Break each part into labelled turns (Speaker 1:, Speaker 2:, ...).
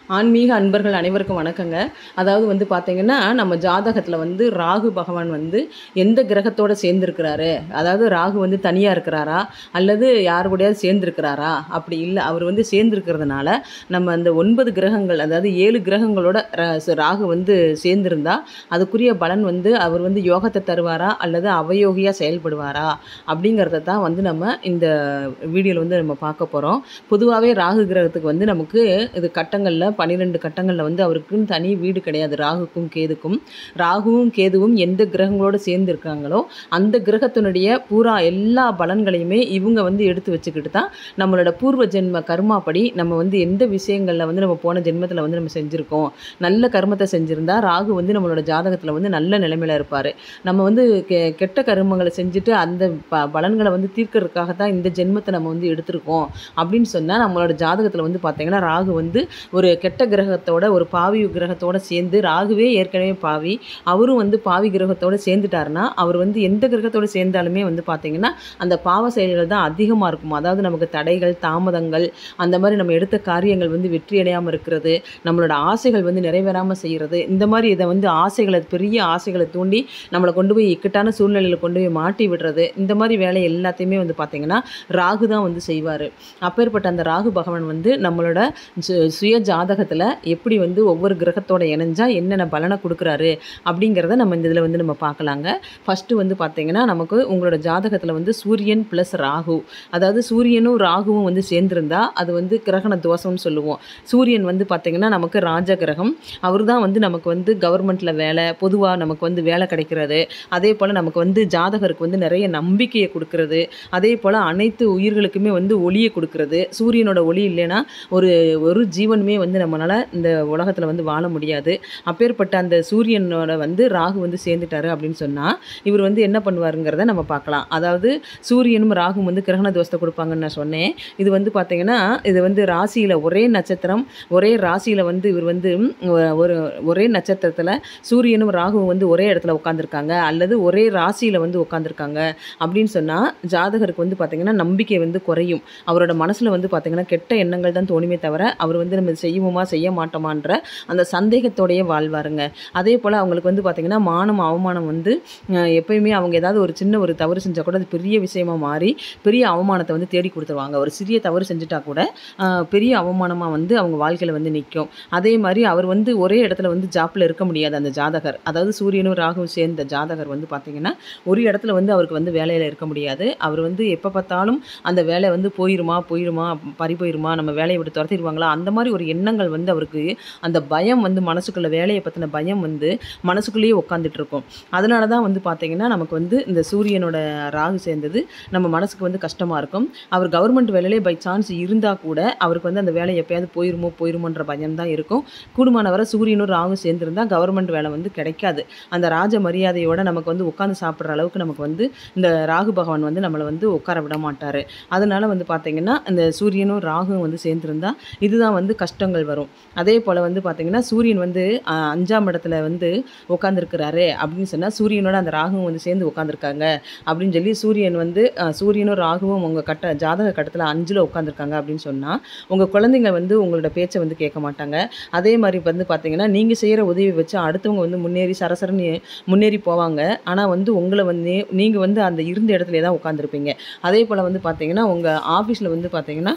Speaker 1: ஆன்மீக அன்பர்கள் அனைவருக்கும் வணக்கங்க அதாவது வந்து பார்த்தீங்கன்னா நம்ம ஜாதகத்தில் வந்து ராகு பகவான் வந்து எந்த கிரகத்தோட சேர்ந்துருக்கிறாரு அதாவது ராகு வந்து தனியாக இருக்கிறாரா அல்லது யார் கூடயாவது சேர்ந்துருக்கிறாரா அப்படி இல்லை அவர் வந்து சேர்ந்துருக்கிறதுனால நம்ம அந்த ஒன்பது கிரகங்கள் அதாவது ஏழு கிரகங்களோட ர- ச- ராகு வந்து சேர்ந்திருந்தா அதுக்குரிய பலன் வந்து அவர் வந்து யோகத்தை தருவாரா அல்லது அவயோகியாக செயல்படுவாரா அப்படிங்கிறத தான் வந்து நம்ம இந்த வீடியோவில் வந்து நம்ம பார்க்க போகிறோம் பொதுவாகவே ராகு கிரகத்துக்கு வந்து நமக்கு இது கட்டங்களில் பன்னிரெண்டு கட்டங்களில் வந்து அவருக்குன்னு தனி வீடு கிடையாது ராகுக்கும் கேதுக்கும் ராகுவும் கேதுவும் எந்த கிரகங்களோடு சேர்ந்து இருக்காங்களோ அந்த கிரகத்தினுடைய பூரா எல்லா பலன்களையுமே இவங்க வந்து எடுத்து வச்சுக்கிட்டு தான் நம்மளோட பூர்வ ஜென்ம கர்மாப்படி நம்ம வந்து எந்த விஷயங்களில் வந்து நம்ம போன ஜென்மத்தில் வந்து நம்ம செஞ்சுருக்கோம் நல்ல கர்மத்தை செஞ்சுருந்தா ராகு வந்து நம்மளோட ஜாதகத்தில் வந்து நல்ல நிலைமையில இருப்பார் நம்ம வந்து கெ கெட்ட கர்மங்களை செஞ்சுட்டு அந்த ப பலன்களை வந்து தீர்க்கறதுக்காக தான் இந்த ஜென்மத்தை நம்ம வந்து எடுத்திருக்கோம் அப்படின்னு சொன்னால் நம்மளோட ஜாதகத்தில் வந்து பார்த்தீங்கன்னா ராகு வந்து ஒரு கெட்ட கிரகத்தோட ஒரு பாவி கிரகத்தோட சேர்ந்து ராகுவே ஏற்கனவே பாவி அவரும் வந்து பாவி கிரகத்தோட சேர்ந்துட்டாருன்னா அவர் வந்து எந்த கிரகத்தோட சேர்ந்தாலுமே வந்து பார்த்தீங்கன்னா அந்த பாவ செயல்கள் தான் அதிகமாக இருக்கும் அதாவது நமக்கு தடைகள் தாமதங்கள் அந்த மாதிரி நம்ம எடுத்த காரியங்கள் வந்து வெற்றி அடையாமல் இருக்கிறது நம்மளோட ஆசைகள் வந்து நிறைவேறாமல் செய்கிறது இந்த மாதிரி இதை வந்து ஆசைகளை பெரிய ஆசைகளை தூண்டி நம்மளை கொண்டு போய் இக்கட்டான சூழ்நிலையில் கொண்டு போய் மாட்டி விடுறது இந்த மாதிரி வேலை எல்லாத்தையுமே வந்து பார்த்தீங்கன்னா ராகு தான் வந்து செய்வார் அப்பேற்பட்ட அந்த ராகு பகவான் வந்து நம்மளோட சு- சுய ஜாதகத்தில் எப்படி வந்து ஒவ்வொரு கிரகத்தோட இணைஞ்சா என்னென்ன பலனை கொடுக்குறாரு அப்படிங்கிறத நம்ம இந்த இதில் வந்து நம்ம பார்க்கலாங்க ஃபஸ்ட்டு வந்து பார்த்தீங்கன்னா நமக்கு உங்களோட ஜாதகத்தில் வந்து சூரியன் ப்ளஸ் ராகு அதாவது சூரியனும் ராகுவும் வந்து சேர்ந்திருந்தா அது வந்து கிரகண தோஷம்னு சொல்லுவோம் சூரியன் வந்து பார்த்தீங்கன்னா நமக்கு ராஜ கிரகம் அவர் தான் வந்து நமக்கு வந்து கவர்மெண்ட்டில் வேலை பொதுவாக நமக்கு வந்து வேலை கிடைக்கிறது அதே போல் நமக்கு வந்து ஜாதகருக்கு வந்து நிறைய நம்பிக்கையை கொடுக்கறது அதே போல் அனைத்து உயிர்களுக்குமே வந்து ஒளியை கொடுக்கறது சூரியனோட ஒளி இல்லைன்னா ஒரு ஒரு ஜீவனுமே வந்து நம்மளால் இந்த உலகத்தில் வந்து வாழ முடியாது அப்பேற்பட்ட அந்த சூரியனோட வந்து ராகு வந்து சேர்ந்துட்டாரு அப்படின்னு சொன்னால் இவர் வந்து என்ன பண்ணுவாருங்கிறத நம்ம பார்க்கலாம் அதாவது சூரியனும் ராகும் வந்து கிரகண தோஷத்தை கொடுப்பாங்கன்னு நான் சொன்னேன் இது வந்து பார்த்தீங்கன்னா இது வந்து ராசியில் ஒரே நட்சத்திரம் ஒரே ராசியில் வந்து இவர் வந்து ம், ஒரு ஒரே நட்சத்திரத்தில் சூரியனும் ராகுவும் வந்து ஒரே இடத்துல உட்காந்துருக்காங்க அல்லது ஒரே ராசியில் வந்து உட்காந்துருக்காங்க அப்படின்னு சொன்னால் ஜாதகருக்கு வந்து பார்த்திங்கன்னா நம்பிக்கை வந்து குறையும் அவரோட மனசில் வந்து பார்த்திங்கன்னா கெட்ட எண்ணங்கள் தான் தோணுமே தவிர அவர் வந்து நம்ம செய்வோமா செய்ய மாட்டோமான்ற அந்த சந்தேகத்தோடையே வாழ்வாருங்க அதே போல் அவங்களுக்கு வந்து பார்த்திங்கன்னா மானம் அவமானம் வந்து அஹ், எப்பயுமே அவங்க ஏதாவது ஒரு சின்ன ஒரு தவறு செஞ்சால் கூட அது பெரிய விஷயமா மாறி பெரிய அவமானத்தை வந்து தேடி கொடுத்துருவாங்க ஒரு சிறிய தவறு செஞ்சுட்டா கூட அஹ், பெரிய அவமானமாக வந்து அவங்க வாழ்க்கையில் வந்து நிற்கும் அதே மாதிரி அவர் வந்து ஒரே இடத்துல வந்து ஜாப்பில் இருக்க முடியாது அந்த ஜாதகர் அதாவது சூரியனும் ராகுவும் சேர்ந்த ஜாதகர் வந்து பார்த்திங்கன்னா ஒரு இடத்துல வந்து அவருக்கு வந்து வேலையில் இருக்க முடியாது அவர் வந்து எப்போ பார்த்தாலும் அந்த வேலை வந்து போயிருமா போயிருமா பறி போயிருமா நம்ம வேலையை விட்டு துரத்திடுவாங்களா அந்த மாதிரி ஒரு எண்ணங்கள் வந்து அவருக்கு அந்த பயம் வந்து மனசுக்குள்ள வேலையை பற்றின பயம் வந்து மனசுக்குள்ளேயே உட்காந்துட்டு இருக்கும் அதனால தான் வந்து பார்த்தீங்கன்னா நமக்கு வந்து இந்த சூரியனோட ராகு சேர்ந்தது நம்ம மனசுக்கு வந்து கஷ்டமாக இருக்கும் அவர் கவர்மெண்ட் வேலையிலே பை சான்ஸ் இருந்தால் கூட அவருக்கு வந்து அந்த வேலை எப்பயாவது போயிருமோ போயிருமோன்ற பயம் தான் இருக்கும் கூடுமான வரை சூரியனும் ராகு சேர்ந்துருந்தா கவர்மெண்ட் வேலை வந்து கிடைக்காது அந்த ராஜ மரியாதையோட நமக்கு வந்து உட்காந்து சாப்பிட்ற அளவுக்கு நமக்கு வந்து இந்த ராகு பகவான் வந்து நம்மளை வந்து உட்கார விட மாட்டார் அதனால வந்து பார்த்தீங்கன்னா இந்த சூரியனும் ராகுவும் வந்து சேர்ந்துருந்தா இதுதான் வந்து கஷ்டங்கள் வரும் அதே போல் வந்து பார்த்தீங்கன்னா சூரியன் வந்து ஆஹ், அஞ்சாம் இடத்துல வந்து உட்காந்துருக்கிறாரு அப்படின்னு சொன்னால் சூரியனோட அந்த ராகுவும் வந்து சேர்ந்து உட்காந்துருக்காங்க அப்படின்னு சொல்லி சூரியன் வந்து ஆஹ், சூரியனும் ராகுவும் உங்கள் கட்ட ஜாதக கட்டத்தில் அஞ்சில் உட்காந்துருக்காங்க அப்படின்னு சொன்னால் உங்கள் குழந்தைங்க வந்து உங்களோட பேச்சை வந்து கேட்க மாட்டாங்க அதே மாதிரி வந்து பார்த்தீங்கன்னா நீங்கள் செய்கிற உதவி வச்சு அடுத்தவங்க வந்து முன்னேறி சரசரன்னு முன்னேறி போவாங்க ஆனால் வந்து உங்களை வந்து நீங்கள் வந்து அந்த இருந்த இடத்துல தான் உட்காந்துருப்பீங்க அதே போல் வந்து பார்த்தீங்கன்னா உங்கள் ஆஃபீஸில் வந்து பார்த்தீங்கன்னா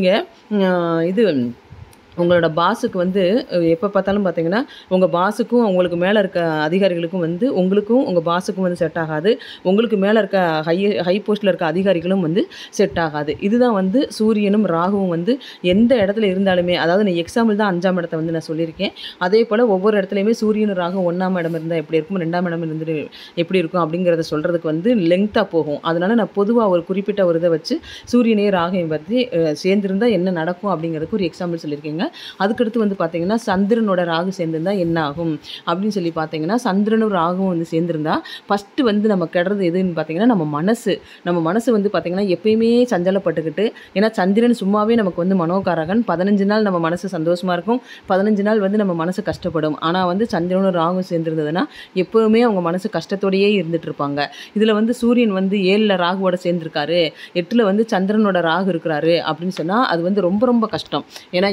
Speaker 1: நீங்கள் இது உங்களோட பாஸுக்கு வந்து எப்போ பார்த்தாலும் பார்த்தீங்கன்னா உங்கள் பாஸுக்கும் உங்களுக்கு மேலே இருக்க அதிகாரிகளுக்கும் வந்து உங்களுக்கும் உங்கள் பாஸுக்கும் வந்து செட் ஆகாது உங்களுக்கு மேலே இருக்க ஹை ஹை போஸ்ட்டில் இருக்க அதிகாரிகளும் வந்து செட் ஆகாது இதுதான் வந்து சூரியனும் ராகுவும் வந்து எந்த இடத்துல இருந்தாலுமே அதாவது நான் எக்ஸாம்பிள் தான் அஞ்சாம் இடத்த வந்து நான் சொல்லியிருக்கேன் அதே போல் ஒவ்வொரு இடத்துலையுமே சூரியனும் ராகும் ஒன்றாம் இடம் இருந்தால் எப்படி இருக்கும் ரெண்டாம் இடம் இருந்து எப்படி இருக்கும் அப்படிங்கிறத சொல்கிறதுக்கு வந்து லெங்க்த்தாக போகும் அதனால நான் பொதுவாக ஒரு குறிப்பிட்ட ஒரு இதை வச்சு சூரியனே ராகையும் பற்றி அஹ், சேர்ந்திருந்தா என்ன நடக்கும் அப்படிங்கிறதுக்கு ஒரு எக்ஸாம்பிள் சொல்லியிருக்கேங்க அதுக்கடுத்து வந்து பார்த்தீங்கன்னா சந்திரனோட ராகு சேர்ந்திருந்தா என்ன ஆகும் அப்படின்னு சொல்லி பார்த்தீங்கன்னா சந்திரனும் ராகும் வந்து சேர்ந்திருந்தா ஃபஸ்ட்டு வந்து நம்ம கெடுறது எதுன்னு பார்த்தீங்கன்னா நம்ம மனசு நம்ம மனசு வந்து பார்த்தீங்கன்னா எப்பயுமே சஞ்சலப்பட்டுக்கிட்டு ஏன்னா சந்திரன் சும்மாவே நமக்கு வந்து மனோகாரகன் பதினஞ்சு நாள் நம்ம மனசு சந்தோஷமாக இருக்கும் பதினஞ்சு நாள் வந்து நம்ம மனசு கஷ்டப்படும் ஆனால் வந்து சந்திரனும் ராகும் சேர்ந்திருந்ததுன்னா எப்போவுமே அவங்க மனசு கஷ்டத்தோடையே இருந்துட்டு இருப்பாங்க இதில் வந்து சூரியன் வந்து ஏழில் ராகுவோட சேர்ந்திருக்காரு எட்டில் வந்து சந்திரனோட ராகு இருக்கிறாரு அப்படின்னு சொன்னால் அது வந்து ரொம்ப ரொம்ப கஷ்டம் ஏன்னா ஏழாம்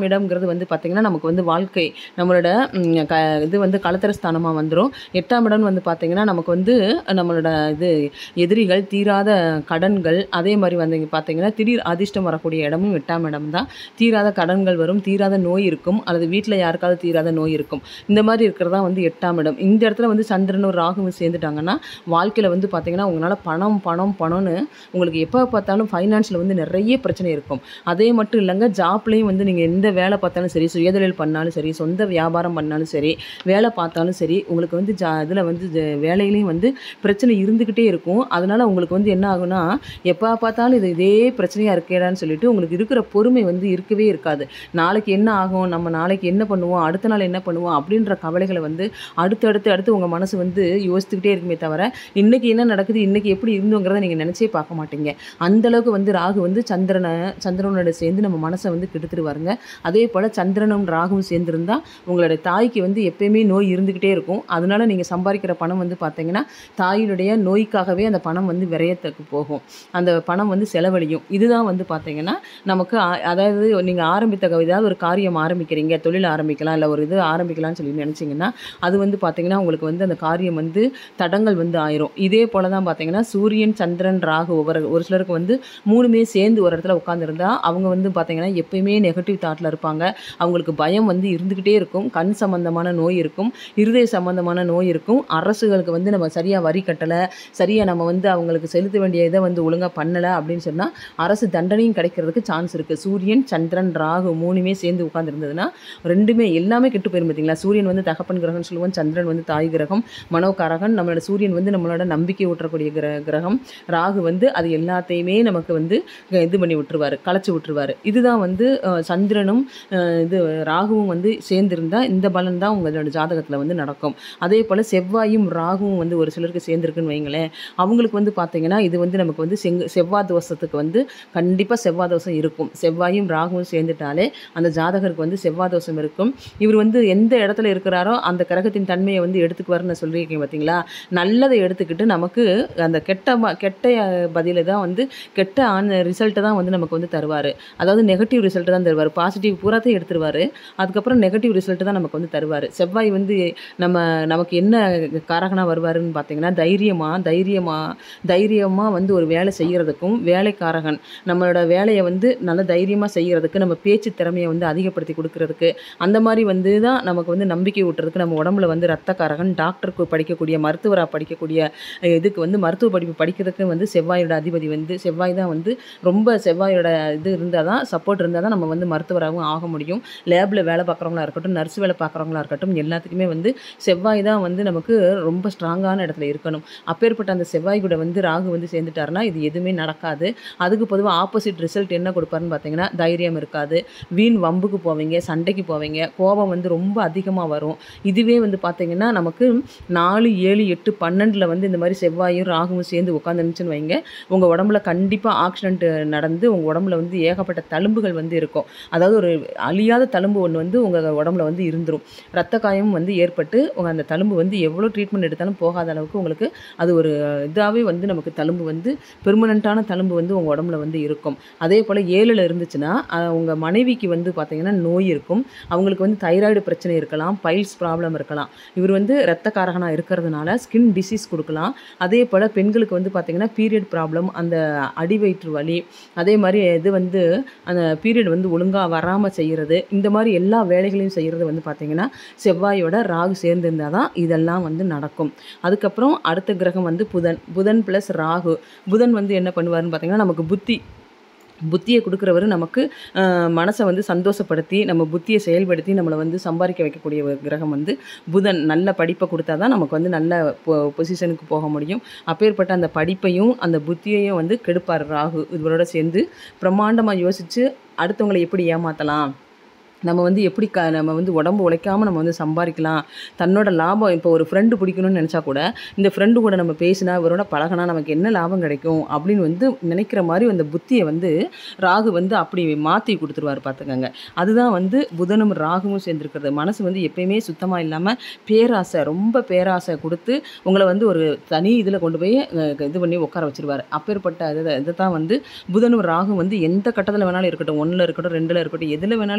Speaker 1: இடம்ங்கிறது வந்து பார்த்திங்கன்னா நமக்கு வந்து வாழ்க்கை நம்மளோட ம், க இது வந்து கலத்தர ஸ்தானமாக வந்துடும் எட்டாம் இடம் வந்து பார்த்திங்கன்னா நமக்கு வந்து நம்மளோட இது எதிரிகள் தீராத கடன்கள் அதே மாதிரி வந்து இங்கே பார்த்தீங்கன்னா திடீர் அதிர்ஷ்டம் வரக்கூடிய இடமும் எட்டாம் இடம் தான் தீராத கடன்கள் வரும் தீராத நோய் இருக்கும் அல்லது வீட்டில் யாருக்காவது தீராத நோய் இருக்கும் இந்த மாதிரி இருக்கிறதா வந்து எட்டாம் இடம் இந்த இடத்துல வந்து சந்திரனும் ராகுவும் சேர்ந்துட்டாங்கன்னா வாழ்க்கையில் வந்து பார்த்தீங்கன்னா உங்களால் பணம் பணம் பணம்னு உங்களுக்கு எப்போ பார்த்தாலும் ஃபைனான்ஸில் வந்து நிறைய பிரச்சனை இருக்கும் அதே மட்டும் இல்லைங்க ஜாப்லேயும் வந்து நீங்கள் எந்த வேலை பார்த்தாலும் சரி சுயதொழில் பண்ணாலும் சரி சொந்த வியாபாரம் பண்ணாலும் சரி வேலை பார்த்தாலும் சரி உங்களுக்கு வந்து ஜா இதில் வந்து ஜ- வேலையிலையும் வந்து பிரச்சனை இருந்துக்கிட்டே இருக்கும் அதனால் உங்களுக்கு வந்து என்ன ஆகும்னா எப்போ பார்த்தாலும் இது இதே பிரச்சனையாக இருக்கேடான்னு சொல்லிட்டு உங்களுக்கு இருக்கிற பொறுமை வந்து இருக்கவே இருக்காது நாளைக்கு என்ன ஆகும் நம்ம நாளைக்கு என்ன பண்ணுவோம் அடுத்த நாள் என்ன பண்ணுவோம் அப்படின்ற கவலைகளை வந்து அடுத்து அடுத்து அடுத்து உங்கள் மனசு வந்து யோசித்துக்கிட்டே இருக்குமே தவிர இன்றைக்கி என்ன நடக்குது இன்றைக்கி எப்படி இருந்தோங்கிறத நீங்கள் நினச்சே பார்க்க மாட்டீங்க அந்த அளவுக்கு வந்து ராகு வந்து சந்திரனை சந்திரனோட சேர்ந்து நம்ம மனசை வந்து கெடுத்துருவாருங்க அதே போல் சந்திரனும் ராகுவும் சேர்ந்துருந்தா உங்களோட தாய்க்கு வந்து எப்பயுமே நோய் இருந்துக்கிட்டே இருக்கும் அதனால நீங்கள் சம்பாதிக்கிற பணம் வந்து பார்த்தீங்கன்னா தாயினுடைய நோய்க்காகவே அந்த பணம் வந்து விரயத்துக்கு போகும் அந்த பணம் வந்து செலவழியும் இதுதான் வந்து பார்த்தீங்கன்னா நமக்கு ஆ- அதாவது நீங்கள் ஆரம்பித்த க- ஏதாவது ஒரு காரியம் ஆரம்பிக்கிறீங்க தொழில் ஆரம்பிக்கலாம் இல்லை ஒரு இது ஆரம்பிக்கலாம்னு சொல்லி நினச்சிங்கன்னா அது வந்து பார்த்தீங்கன்னா உங்களுக்கு வந்து அந்த காரியம் வந்து தடங்கள் வந்து ஆயிரும் இதே போல தான் பார்த்தீங்கன்னா சூரியன் சந்திரன் ராகு ஒவ்வொரு ஒரு சிலருக்கு வந்து மூணுமே சேர்ந்து ஒரு இடத்துல உட்காந்துருந்தா அவங்க வந்து பார்த்தீங்கன்னா எப்பயுமே நெகட்டிவ் தாட்டில் இருப்பாங்க அவங்களுக்கு பயம் வந்து இருந்துக்கிட்டே இருக்கும் கண் சம்பந்தமான நோய் இருக்கும் இருதய சம்பந்தமான நோய் இருக்கும் அரசுகளுக்கு வந்து நம்ம சரியாக வரி கட்டலை சரியாக நம்ம வந்து அவங்களுக்கு செலுத்த வேண்டிய இதை வந்து ஒழுங்காக பண்ணலை அப்படின்னு சொன்னால் அரசு தண்டனையும் கிடைக்கிறதுக்கு சான்ஸ் இருக்குது சூரியன் சந்திரன் ராகு மூணுமே சேர்ந்து உட்காந்துருந்ததுன்னா ரெண்டுமே எல்லாமே கெட்டு போயிரும் பார்த்தீங்களா சூரியன் வந்து தகப்பன் கிரகம் சொல்லுவோம் சந்திரன் வந்து தாய் கிரகம் மனோகாரகன் நம்மளோட சூரியன் வந்து நம்மளோட நம்பிக்கை ஊட்டக்கூடிய கிர கிரகம் ராகு வந்து அது எல்லாத்தையுமே நமக்கு வந்து அஹ், இது பண்ணி விட்டுருவாரு களைச்சி விட்டுருவாரு இதுதான் வந்து அஹ், சந்திரனும் அஹ், இது ராகுவும் வந்து சேர்ந்திருந்தா இந்த பலன் தான் உங்களோட ஜாதகத்தில் வந்து நடக்கும் அதே போல் செவ்வாயும் ராகுவும் வந்து ஒரு சிலருக்கு சேர்ந்துருக்குன்னு வைங்களேன் அவங்களுக்கு வந்து பார்த்தீங்கன்னா இது வந்து நமக்கு வந்து செங் செவ்வாய் தோஷத்துக்கு வந்து கண்டிப்பாக செவ்வாய் தோஷம் இருக்கும் செவ்வாயும் ராகுவும் சேர்ந்துட்டாலே அந்த ஜாதகருக்கு வந்து செவ்வாய் தோஷம் இருக்கும் இவர் வந்து எந்த இடத்துல இருக்கிறாரோ அந்த கிரகத்தின் தன்மையை வந்து எடுத்துக்குவாருன்னு நான் சொல்லியிருக்கேன் பார்த்தீங்களா நல்லதை எடுத்துக்கிட்டு நமக்கு அந்த கெட்ட ம- கெட்ட பதிலை தான் வந்து கெட்ட ஆன் ரிசல்ட்டை தான் வந்து நமக்கு வந்து தருவார் அதாவது நெகட்டிவ் ரிசல்ட் தான் தருவார் பாசிட்டிவ் பூராத்தையும் எடுத்துருவார் அதுக்கப்புறம் நெகட்டிவ் ரிசல்ட் தான் நமக்கு வந்து தருவார் செவ்வாய் வந்து நம்ம நமக்கு என்ன காரகனாக வருவாருன்னு பார்த்தீங்கன்னா தைரியமாக தைரியமாக தைரியமாக வந்து ஒரு வேலை செய்கிறதுக்கும் வேலைக்காரகன் நம்மளோட வேலையை வந்து நல்ல தைரியமாக செய்கிறதுக்கு நம்ம பேச்சு திறமையை வந்து அதிகப்படுத்தி கொடுக்கறதுக்கு அந்த மாதிரி வந்து தான் நமக்கு வந்து நம்பிக்கை ஊட்டுறதுக்கு நம்ம உடம்புல வந்து ரத்தக்காரகன் டாக்டருக்கு படிக்கக்கூடிய மருத்துவராக படிக்கக்கூடிய அஹ், இதுக்கு வந்து மருத்துவ படிப்பு படிக்கிறதுக்கு வந்து செவ்வாயோட அதிபதி வந்து செவ்வாய் தான் வந்து ரொம்ப செவ்வாயோட இது இருந்தால் தான் சப்போர்ட் இருந்தால் தான் நம்ம வந்து மருத்துவராகவும் ஆக முடியும் லேபில் வேலை பார்க்குறவங்களா இருக்கட்டும் நர்ஸ் வேலை பார்க்குறவங்களா இருக்கட்டும் எல்லாத்துக்குமே வந்து செவ்வாய் தான் வந்து நமக்கு ரொம்ப ஸ்ட்ராங்கான இடத்துல இருக்கணும் அப்பேற்பட்ட அந்த செவ்வாய் கூட வந்து ராகு வந்து சேர்ந்துட்டாருன்னா இது எதுவுமே நடக்காது அதுக்கு பொதுவாக ஆப்போசிட் ரிசல்ட் என்ன கொடுப்பாருன்னு பார்த்தீங்கன்னா தைரியம் இருக்காது வீண் வம்புக்கு போவீங்க சண்டைக்கு போவீங்க கோபம் வந்து ரொம்ப அதிகமாக வரும் இதுவே வந்து பார்த்தீங்கன்னா நமக்கு நாலு ஏழு எட்டு பன்னெண்டில் வந்து இந்த மாதிரி செவ்வாயும் ராகுவும் சேர்ந்து உட்காந்துருந்துச்சுன்னு வைங்க உங்கள் உடம்புல கண்டிப்பாக ஆக்சிடென்ட் நடந்து உங்கள் உடம்புல வந்து ஏகப்பட்ட தழும்புகள் வந்து இருக்கும் அதாவது ஒரு அழியாத தழும்பு ஒன்று வந்து உங்கள் உடம்புல வந்து இருந்துரும் ரத்த காயம் வந்து ஏற்பட்டு உங்கள் அந்த தழும்பு வந்து எவ்வளோ ட்ரீட்மெண்ட் எடுத்தாலும் போகாத அளவுக்கு உங்களுக்கு அது ஒரு இதாகவே வந்து நமக்கு தழும்பு வந்து பெர்மனண்ட்டான தழும்பு வந்து உங்கள் உடம்புல வந்து இருக்கும் அதே போல் ஏழில் இருந்துச்சுன்னா அஹ், உங்க மனைவிக்கு வந்து பார்த்தீங்கன்னா நோய் இருக்கும் அவங்களுக்கு வந்து தைராய்டு பிரச்சனை இருக்கலாம் பைல்ஸ் ப்ராப்ளம் இருக்கலாம் இவர் வந்து இரத்தக்காரகனாக இருக்கிறதுனால ஸ்கின் டிசீஸ் கொடுக்கலாம் அதே போல் பெண்களுக்கு வந்து பார்த்திங்கன்னா பீரியட் ப்ராப்ளம் அந்த அடிவயிற்று வலி அதே மாதிரி இது வந்து அந்த பீரியட் வந்து ஒழுங்காக வராமல் செய்கிறது இந்த மாதிரி எல்லா வேலைகளையும் செய்கிறது வந்து பார்த்திங்கன்னா செவ்வாயோட ராகு சேர்ந்திருந்தால் தான் இதெல்லாம் வந்து நடக்கும் அதுக்கப்புறம் அடுத்த கிரகம் வந்து புதன் புதன் ப்ளஸ் ராகு புதன் வந்து என்ன பண்ணுவாருன்னு பார்த்தீங்கன்னா நமக்கு புத்தி புத்தியை கொடுக்குறவர் நமக்கு அஹ், மனசை வந்து சந்தோஷப்படுத்தி நம்ம புத்தியை செயல்படுத்தி நம்மளை வந்து சம்பாதிக்க வைக்கக்கூடிய ஒரு கிரகம் வந்து புதன் நல்ல படிப்பை கொடுத்தா தான் நமக்கு வந்து நல்ல பொசிஷனுக்கு போக முடியும் அப்பேற்பட்ட அந்த படிப்பையும் அந்த புத்தியையும் வந்து கெடுப்பார் ராகு இவரோட சேர்ந்து பிரம்மாண்டமாக யோசித்து அடுத்தவங்களை எப்படி ஏமாற்றலாம் நம்ம வந்து எப்படி க நம்ம வந்து உடம்பு உழைக்காமல் நம்ம வந்து சம்பாதிக்கலாம் தன்னோட லாபம் இப்போ ஒரு ஃப்ரெண்டு பிடிக்கணும்னு நினச்சா கூட இந்த ஃப்ரெண்டு கூட நம்ம பேசினா இவரோட பழகினா நமக்கு என்ன லாபம் கிடைக்கும் அப்படின்னு வந்து நினைக்கிற மாதிரி அந்த புத்தியை வந்து ராகு வந்து அப்படி மாற்றி கொடுத்துருவார் பார்த்துக்கோங்க அதுதான் வந்து புதனும் ராகுவும் சேர்ந்துருக்கிறது மனசு வந்து எப்பயுமே சுத்தமாக இல்லாமல் பேராசை ரொம்ப பேராசை கொடுத்து உங்களை வந்து ஒரு தனி இதில் கொண்டு போய் அஹ், இது பண்ணி உட்கார வச்சிருவார் அப்பேற்பட்ட இதை இதை தான் வந்து புதனும் ராகும் வந்து எந்த கட்டத்தில் வேணாலும் இருக்கட்டும் ஒன்றில் இருக்கட்டும் ரெண்டில் இருக்கட்டும் எதில் வேணாலும் இருக்கட்டும்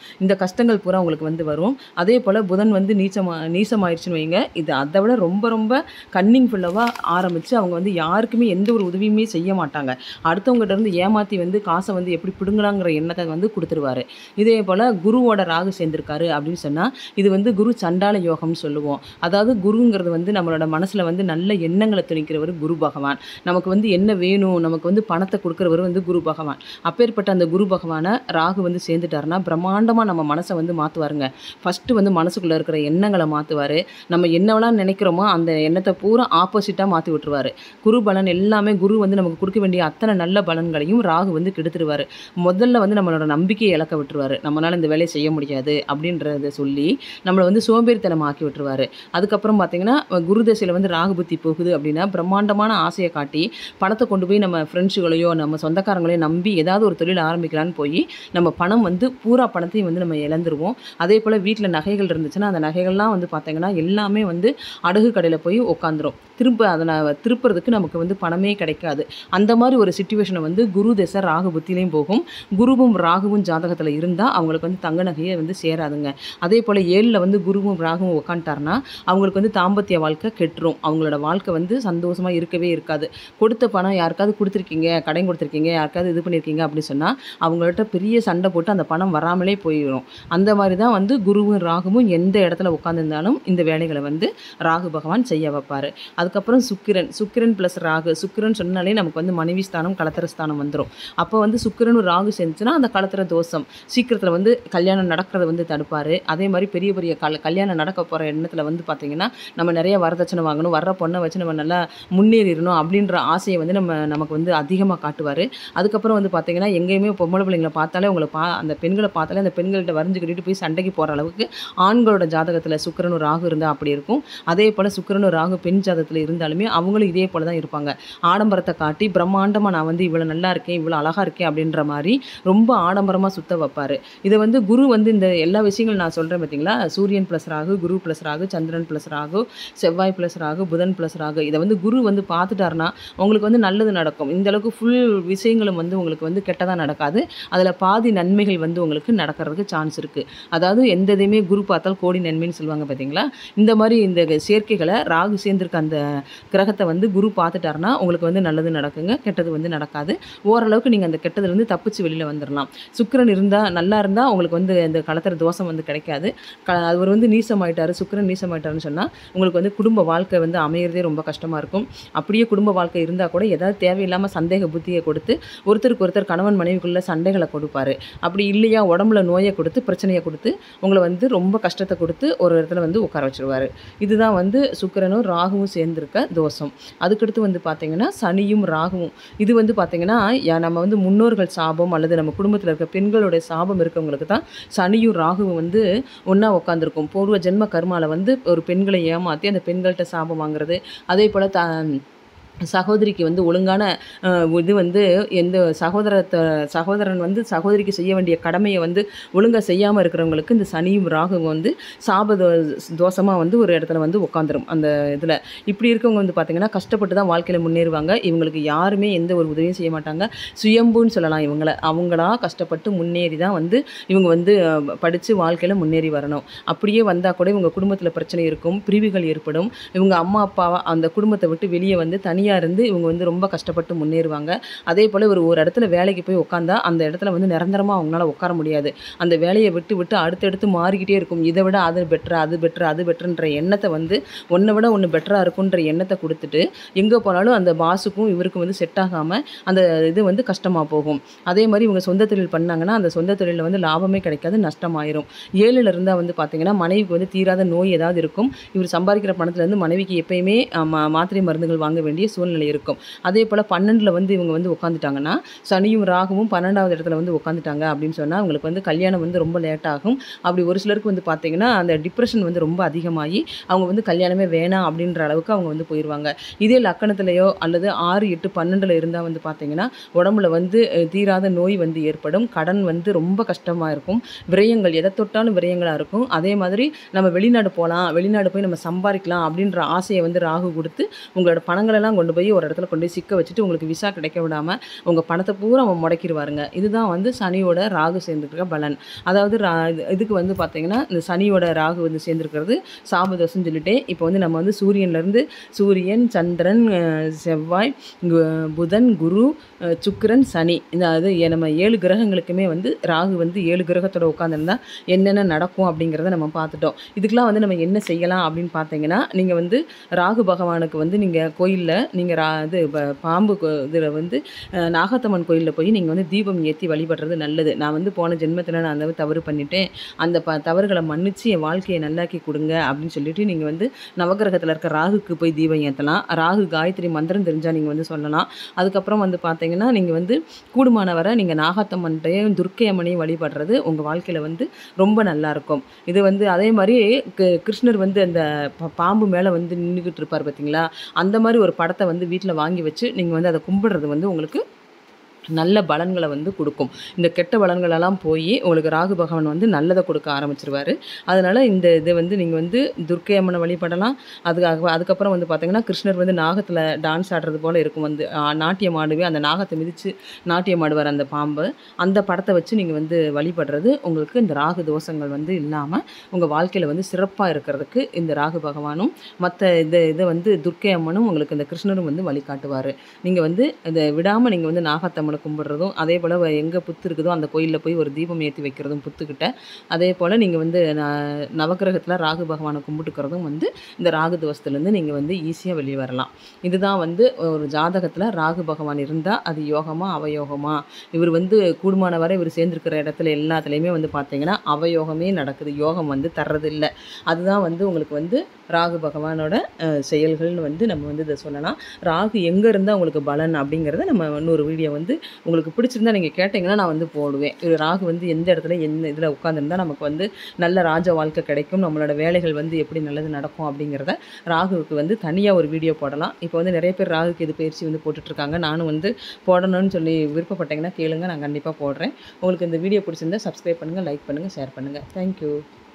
Speaker 1: இந்த கஷ்டங்கள் பூரா உங்களுக்கு வந்து வரும் அதே போல் புதன் வந்து நீச்சமா நீசமாயிருச்சுன்னு வைங்க இது அதை விட ரொம்ப ரொம்ப கன்னிங் ஃபுல்லவாக ஆரம்பித்து அவங்க வந்து யாருக்குமே எந்த ஒரு உதவியுமே செய்ய மாட்டாங்க அடுத்தவங்ககிட்ட இருந்து ஏமாற்றி வந்து காசை வந்து எப்படி பிடுங்கலாங்கிற எண்ணத்தை வந்து கொடுத்துருவாரு இதே போல் குருவோட ராகு சேர்ந்திருக்காரு அப்படின்னு சொன்னால் இது வந்து குரு சண்டால யோகம்னு சொல்லுவோம் அதாவது குருங்கிறது வந்து நம்மளோட மனசில் வந்து நல்ல எண்ணங்களை துணிக்கிறவர் குரு பகவான் நமக்கு வந்து என்ன வேணும் நமக்கு வந்து பணத்தை கொடுக்குறவர் வந்து குரு பகவான் அப்பேற்பட்ட அந்த குரு பகவானை ராகு வந்து சேர்ந்துட்டாருன்னா பிரம்மாண்டமாக நம்ம மனசை வந்து மாற்றுவாருங்க ஃபஸ்ட்டு வந்து மனசுக்குள்ளே இருக்கிற எண்ணங்களை மாற்றுவார் நம்ம என்னவெல்லாம் நினைக்கிறோமோ அந்த எண்ணத்தை பூரா ஆப்போசிட்டாக மாற்றி விட்டுருவாரு குரு பலன் எல்லாமே குரு வந்து நமக்கு கொடுக்க வேண்டிய அத்தனை நல்ல பலன்களையும் ராகு வந்து கெடுத்துருவார் முதல்ல வந்து நம்மளோட நம்பிக்கையை இழக்க விட்டுருவாரு நம்மளால் இந்த வேலையை செய்ய முடியாது அப்படின்றத சொல்லி நம்மளை வந்து சோம்பேறித்தனம் ஆக்கி விட்டுருவாரு அதுக்கப்புறம் பார்த்தீங்கன்னா குரு தசையில் வந்து ராகு புத்தி போகுது அப்படின்னா பிரம்மாண்டமான ஆசையை காட்டி பணத்தை கொண்டு போய் நம்ம ஃப்ரெண்ட்ஸுகளையோ நம்ம சொந்தக்காரங்களையோ நம்பி ஏதாவது ஒரு தொழில் ஆரம்பிக்கலான்னு போய் நம்ம பணம் வந்து பூரா பணத்தையும் வந்து நம்ம இழந்துருவோம் அதே போல் வீட்டில் நகைகள் இருந்துச்சுன்னா அந்த நகைகள்லாம் வந்து பார்த்தீங்கன்னா எல்லாமே வந்து அடகு கடையில் போய் உட்காந்துரும் திரும்ப அதை நான் திருப்புறதுக்கு நமக்கு வந்து பணமே கிடைக்காது அந்த மாதிரி ஒரு சுச்சுவேஷனை வந்து குரு தசை ராகு புத்திலையும் போகும் குருவும் ராகுவும் ஜாதகத்தில் இருந்தால் அவங்களுக்கு வந்து தங்க நகையை வந்து சேராதுங்க அதே போல் ஏழில் வந்து குருவும் ராகுவும் உட்காந்துட்டாருன்னா அவங்களுக்கு வந்து தாம்பத்திய வாழ்க்கை கெட்டுரும் அவங்களோட வாழ்க்கை வந்து சந்தோஷமாக இருக்கவே இருக்காது கொடுத்த பணம் யாருக்காவது கொடுத்துருக்கீங்க கடன் கொடுத்துருக்கீங்க யாருக்காவது இது பண்ணியிருக்கீங்க அப்படின்னு சொன்னால் அவங்கள்ட்ட பெரிய சண்டை போட்டு அந்த பணம் வராமலே போயிடும் அந்த மாதிரி தான் வந்து குருவும் ராகுவும் எந்த இடத்துல உட்காந்துருந்தாலும் இந்த வேலைகளை வந்து ராகு பகவான் செய்ய வைப்பார் அதுக்கப்புறம் சுக்கிரன் சுக்கிரன் ப்ளஸ் ராகு சுக்கிரன் சொன்னாலே நமக்கு வந்து மனைவி ஸ்தானம் கலத்திர ஸ்தானம் வந்துடும் அப்போ வந்து சுக்கிரனும் ராகு சேர்ந்துச்சுன்னா அந்த கலத்திர தோஷம் சீக்கிரத்தில் வந்து கல்யாணம் நடக்கிறத வந்து தடுப்பார் அதே மாதிரி பெரிய பெரிய கல் கல்யாணம் நடக்க போகிற எண்ணத்தில் வந்து பார்த்திங்கன்னா நம்ம நிறைய வரதட்சணை வாங்கணும் வர்ற பொண்ணை வச்சு நம்ம நல்லா முன்னேறிடணும் அப்படின்ற ஆசையை வந்து நம்ம நமக்கு வந்து அதிகமாக காட்டுவார் அதுக்கப்புறம் வந்து பார்த்திங்கன்னா எங்கேயுமே பொம்பளை பிள்ளைங்களை பார்த்தாலே உங்களை பா அந்த பெண்களை பார்த்தாலே அந்த பெண்கள்கிட்ட வரைஞ்சு கட்டிட்டு போய் சண்டைக்கு போகிற அளவுக்கு ஆண்களோட ஜாதகத்தில் சுக்கிரனும் ராகு இருந்தால் அப்படி இருக்கும் அதே போல் சுக்கிரனும் ராகு பெண் ஜாதகத்தில் இருந்தாலுமே அவங்களும் இதே போல் தான் இருப்பாங்க ஆடம்பரத்தை காட்டி பிரம்மாண்டமாக நான் வந்து இவ்வளோ நல்லா இருக்கேன் இவ்வளோ அழகாக இருக்கேன் அப்படின்ற மாதிரி ரொம்ப ஆடம்பரமாக சுத்த வைப்பார் இதை வந்து குரு வந்து இந்த எல்லா விஷயங்களும் நான் சொல்கிறேன் பார்த்தீங்களா சூரியன் ப்ளஸ் ராகு குரு ப்ளஸ் ராகு சந்திரன் ப்ளஸ் ராகு செவ்வாய் ப்ளஸ் ராகு புதன் ப்ளஸ் ராகு இதை வந்து குரு வந்து பார்த்துட்டாருன்னா உங்களுக்கு வந்து நல்லது நடக்கும் இந்த அளவுக்கு ஃபுல் விஷயங்களும் வந்து உங்களுக்கு வந்து கெட்டதாக நடக்காது அதில் பாதி நன்மைகள் வந்து உங்களுக்கு நடக்கிறதுக்கு சான்ஸ் இருக்குது அதாவது எந்த இதையுமே குரு பார்த்தால் கோடி நன்மைன்னு சொல்லுவாங்க பார்த்தீங்களா இந்த மாதிரி இந்த சேர்க்கைகளை ராகு சேர்ந்திருக்க அந்த கிரகத்தை வந்து குரு பார்த்துட்டாருன்னா உங்களுக்கு வந்து நல்லது நடக்குங்க கெட்டது வந்து நடக்காது ஓரளவுக்கு நீங்கள் அந்த கெட்டதுலேருந்து தப்பிச்சு வெளியில் வந்துடலாம் சுக்கிரன் இருந்தால் நல்லா இருந்தால் உங்களுக்கு வந்து இந்த கலத்திர தோஷம் வந்து கிடைக்காது க அவர் வந்து நீசமாயிட்டாரு சுக்கிரன் நீசமாயிட்டாருன்னு சொன்னால் உங்களுக்கு வந்து குடும்ப வாழ்க்கை வந்து அமையிறதே ரொம்ப கஷ்டமாக இருக்கும் அப்படியே குடும்ப வாழ்க்கை இருந்தால் கூட ஏதாவது தேவையில்லாமல் சந்தேக புத்தியை கொடுத்து ஒருத்தருக்கு ஒருத்தர் கணவன் மனைவிக்குள்ள சண்டைகளை கொடுப்பாரு அப்படி இல்லையா உடம்புல நோயை கொடுத்து பிரச்சனையை கொடுத்து உங்களை வந்து ரொம்ப கஷ்டத்தை கொடுத்து ஒரு இடத்துல வந்து உட்கார வச்சிருவாரு இதுதான் வந்து சுக்கிரனும் ராகுவும் சேர்ந்திருக்க தோஷம் அதுக்கடுத்து வந்து பார்த்தீங்கன்னா சனியும் ராகுவும் இது வந்து பார்த்தீங்கன்னா யா- நம்ம வந்து முன்னோர்கள் சாபம் அல்லது நம்ம குடும்பத்தில் இருக்க பெண்களுடைய சாபம் இருக்கவங்களுக்கு தான் சனியும் ராகுவும் வந்து ஒன்றா உட்காந்துருக்கும் பூர்வ ஜென்ம கர்மால வந்து ஒரு பெண்களை ஏமாற்றி அந்த பெண்கள்கிட்ட சாபம் வாங்குறது அதே போல் த சகோதரிக்கு வந்து ஒழுங்கான அஹ், இது வந்து எந்த சகோதரத்தை சகோதரன் வந்து சகோதரிக்கு செய்ய வேண்டிய கடமையை வந்து ஒழுங்காக செய்யாமல் இருக்கிறவங்களுக்கு இந்த சனியும் ராகுவும் வந்து சாப தோஷமாக வந்து ஒரு இடத்துல வந்து உட்காந்துரும் அந்த இதில் இப்படி இருக்கவங்க வந்து பார்த்திங்கன்னா கஷ்டப்பட்டு தான் வாழ்க்கையில் முன்னேறுவாங்க இவங்களுக்கு யாருமே எந்த ஒரு உதவியும் செய்ய மாட்டாங்க சுயம்புன்னு சொல்லலாம் இவங்கள அவங்களா கஷ்டப்பட்டு முன்னேறி தான் வந்து இவங்க வந்து படித்து வாழ்க்கையில் முன்னேறி வரணும் அப்படியே வந்தால் கூட இவங்க குடும்பத்தில் பிரச்சனை இருக்கும் பிரிவுகள் ஏற்படும் இவங்க அம்மா அப்பாவை அந்த குடும்பத்தை விட்டு வெளியே வந்து தனியாக இருந்து இவங்க வந்து ரொம்ப கஷ்டப்பட்டு முன்னேறுவாங்க அதே போல் ஒரு ஒரு இடத்துல வேலைக்கு போய் உட்காந்தா அந்த இடத்துல வந்து நிரந்தரமாக அவங்களால உட்கார முடியாது அந்த வேலையை விட்டு விட்டு அடுத்தடுத்து மாறிக்கிட்டே இருக்கும் இதை விட அது பெட்டரா அது பெட்டரா அது பெட்டர்ன்ற எண்ணத்தை வந்து ஒன்றை விட ஒன்று பெட்டராக இருக்குன்ற எண்ணத்தை கொடுத்துட்டு எங்கே போனாலும் அந்த பாஸுக்கும் இவருக்கும் வந்து செட் ஆகாமல் அந்த இது வந்து கஷ்டமாக போகும் அதே மாதிரி இவங்க சொந்த தொழில் பண்ணாங்கன்னா அந்த சொந்த தொழிலில் வந்து லாபமே கிடைக்காது நஷ்டமாயிரும் ஏழில் இருந்தால் வந்து பார்த்தீங்கன்னா மனைவிக்கு வந்து தீராத நோய் ஏதாவது இருக்கும் இவர் சம்பாதிக்கிற பணத்துலேருந்து மனைவிக்கு எப்பயுமே ஆ, மா- மாத்திரை மருந்துகள் வாங்க வேண்டிய சூழ்நிலை இருக்கும் அதே போல் பன்னெண்டில் வந்து இவங்க வந்து உட்காந்துட்டாங்கன்னா சனியும் ராகுவும் பன்னெண்டாவது இடத்துல வந்து உட்காந்துட்டாங்க அப்படின்னு சொன்னால் அவங்களுக்கு வந்து கல்யாணம் வந்து ரொம்ப லேட் ஆகும் அப்படி ஒரு சிலருக்கு வந்து பார்த்தீங்கன்னா அந்த டிப்ரெஷன் வந்து ரொம்ப அதிகமாகி அவங்க வந்து கல்யாணமே வேணாம் அப்படின்ற அளவுக்கு அவங்க வந்து போயிடுவாங்க இதே லக்கணத்திலேயோ அல்லது ஆறு எட்டு பன்னெண்டில் இருந்தால் வந்து பார்த்தீங்கன்னா உடம்புல வந்து அஹ், தீராத நோய் வந்து ஏற்படும் கடன் வந்து ரொம்ப கஷ்டமாக இருக்கும் விரயங்கள் எதை தொட்டாலும் விரயங்களாக இருக்கும் அதே மாதிரி நம்ம வெளிநாடு போகலாம் வெளிநாடு போய் நம்ம சம்பாதிக்கலாம் அப்படின்ற ஆசையை வந்து ராகு கொடுத்து உங்களோட பணங்களெல்லாம் கொண்டு கொண்டு போய் ஒரு இடத்துல கொண்டு போய் சிக்க வச்சுட்டு உங்களுக்கு விசா கிடைக்க விடாமல் உங்கள் பணத்தை பூரா அவன் முடக்கிடுவாருங்க இதுதான் வந்து சனியோட ராகு சேர்ந்துருக்க பலன் அதாவது ரா இது- இதுக்கு வந்து பார்த்தீங்கன்னா இந்த சனியோட ராகு வந்து சேர்ந்துருக்கிறது சாபதோஷம்னு சொல்லிட்டு இப்போ வந்து நம்ம வந்து சூரியன்லேருந்து சூரியன் சந்திரன் அஹ், செவ்வாய் கு- புதன் குரு அஹ், சுக்கிரன் சனி இந்த அது ஏ- நம்ம ஏழு கிரகங்களுக்குமே வந்து ராகு வந்து ஏழு கிரகத்தோட உட்காந்துருந்தா என்னென்ன நடக்கும் அப்படிங்கிறத நம்ம பார்த்துட்டோம் இதுக்கெலாம் வந்து நம்ம என்ன செய்யலாம் அப்படின்னு பார்த்தீங்கன்னா நீங்கள் வந்து ராகு பகவானுக்கு வந்து நீங்கள் கோயிலில் நீங்கள் ரா இது ப- பாம்பு இதில் வந்து அஹ், நாகத்தம்மன் கோயிலில் போய் நீங்கள் வந்து தீபம் ஏற்றி வழிபடுறது நல்லது நான் வந்து போன ஜென்மத்தில் நான் அந்த தவறு பண்ணிட்டேன் அந்த ப தவறுகளை மன்னிச்சு என் வாழ்க்கையை நல்லாக்கி கொடுங்க அப்படின்னு சொல்லிட்டு நீங்கள் வந்து நவகிரகத்தில் இருக்க ராகுக்கு போய் தீபம் ஏற்றலாம் ராகு காயத்ரி மந்திரம் தெரிஞ்சால் நீங்கள் வந்து சொல்லலாம் அதுக்கப்புறம் வந்து பார்த்தீங்கன்னா நீங்கள் வந்து கூடுமான வரை நீங்கள் நாகாத்தம்மன்ட்டையும் துர்க்கை அம்மனையும் வழிபடுறது உங்கள் வாழ்க்கையில் வந்து ரொம்ப நல்லா இருக்கும் இது வந்து அதே மாதிரி கு- கிருஷ்ணர் வந்து அந்த ப- பாம்பு மேலே வந்து நின்றுக்கிட்டு இருப்பார் பார்த்தீங்களா அந்த மாதிரி ஒரு படத்தை வந்து வீட்டில் வாங்கி வச்சு நீங்கள் வந்து அதை கும்பிடுறது வந்து உங்களுக்கு நல்ல பலன்களை வந்து கொடுக்கும் இந்த கெட்ட பலன்களெல்லாம் போய் உங்களுக்கு ராகு பகவான் வந்து நல்லதை கொடுக்க ஆரம்பிச்சிருவாரு அதனால் இந்த இதை வந்து நீங்கள் வந்து துர்க்கை அம்மனை வழிபடலாம் அதுக்காக அதுக்கப்புறம் வந்து பார்த்தீங்கன்னா கிருஷ்ணர் வந்து நாகத்தில் டான்ஸ் ஆடுறது போல் இருக்கும் வந்து ஆ, நாட்டியம் ஆடுவே அந்த நாகத்தை மிதித்து நாட்டியம் ஆடுவார் அந்த பாம்பு அந்த படத்தை வச்சு நீங்கள் வந்து வழிபடுறது உங்களுக்கு இந்த ராகு தோஷங்கள் வந்து இல்லாமல் உங்கள் வாழ்க்கையில் வந்து சிறப்பாக இருக்கிறதுக்கு இந்த ராகு பகவானும் மற்ற இதை இதை வந்து துர்க்கை அம்மனும் உங்களுக்கு இந்த கிருஷ்ணரும் வந்து வழிகாட்டுவார் நீங்கள் வந்து இதை விடாமல் நீங்கள் வந்து நாகத்தம்மனை கும்பிடுறதும் அதே போல் எங்கே புத்து இருக்குதோ அந்த கோயிலில் போய் ஒரு தீபம் ஏற்றி வைக்கிறதும் புத்துக்கிட்ட அதே போல் நீங்கள் வந்து ந- நவக்கிரகத்தில் ராகு பகவானை கும்பிட்டுக்கிறதும் வந்து இந்த ராகு தோஷத்துலேருந்து நீங்கள் வந்து ஈஸியாக வெளியே வரலாம் இதுதான் வந்து ஒரு ஜாதகத்தில் ராகு பகவான் இருந்தால் அது யோகமா அவயோகமா இவர் வந்து கூடுமான வரை இவர் சேர்ந்துருக்கிற இடத்துல எல்லாத்துலேயுமே வந்து பார்த்தீங்கன்னா அவயோகமே நடக்குது யோகம் வந்து தர்றது இல்லை அதுதான் வந்து உங்களுக்கு வந்து ராகு பகவானோட அஹ், செயல்கள்னு வந்து நம்ம வந்து இதை சொல்லலாம் ராகு எங்கே இருந்தால் உங்களுக்கு பலன் அப்படிங்கிறத நம்ம இன்னொரு வீடியோ வந்து உங்களுக்கு பிடிச்சிருந்தா நீங்கள் கேட்டிங்கன்னா நான் வந்து போடுவேன் இது ராகு வந்து எந்த இடத்துல எந்த இதில் உட்காந்துருந்தா நமக்கு வந்து நல்ல ராஜ வாழ்க்கை கிடைக்கும் நம்மளோட வேலைகள் வந்து எப்படி நல்லது நடக்கும் அப்படிங்கிறத ராகுவுக்கு வந்து தனியாக ஒரு வீடியோ போடலாம் இப்போ வந்து நிறைய பேர் ராகுக்கு இது பயிற்சி வந்து போட்டுட்ருக்காங்க நானும் வந்து போடணும்னு சொல்லி விருப்பப்பட்டீங்கன்னா கேளுங்க நான் கண்டிப்பாக போடுறேன் உங்களுக்கு இந்த வீடியோ பிடிச்சிருந்தா சப்ஸ்கிரைப் பண்ணுங்கள் லைக் பண்ணுங்கள் ஷேர் பண்ணுங்கள் தேங்க்யூ